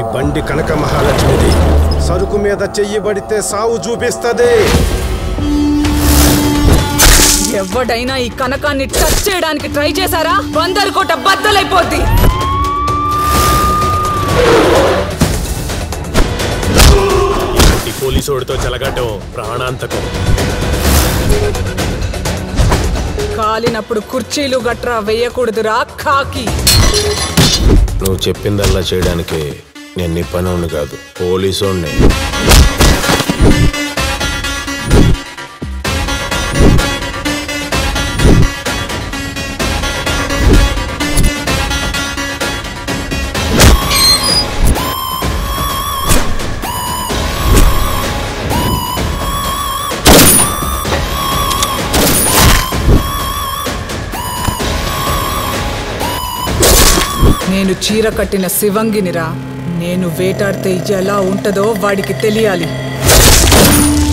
బండి కనక మహాలక్ష్మిది సరుకు మీద చెయ్యి పడితే సావు చూపిస్తది ఎవడైనా ఈ కనకాన్ని టచ్ చేయడానికి ట్రై చేశారా బందరు కోట బద్దలైపోద్ది ఈ పోలీసోడితో చెలగటం ప్రాణాంతకం కాలినప్పుడు కుర్చీలు గట్రా వేయకూడదురా కాకి నువ్వు చెప్పిందల్లా చేయడానికి నేను నీ పనవుని కాదు పోలీసోడిని నేను చీర కట్టిన శివంగినిరా నేను వేటాడితే ఎలా ఉంటదో వాడికి తెలియాలి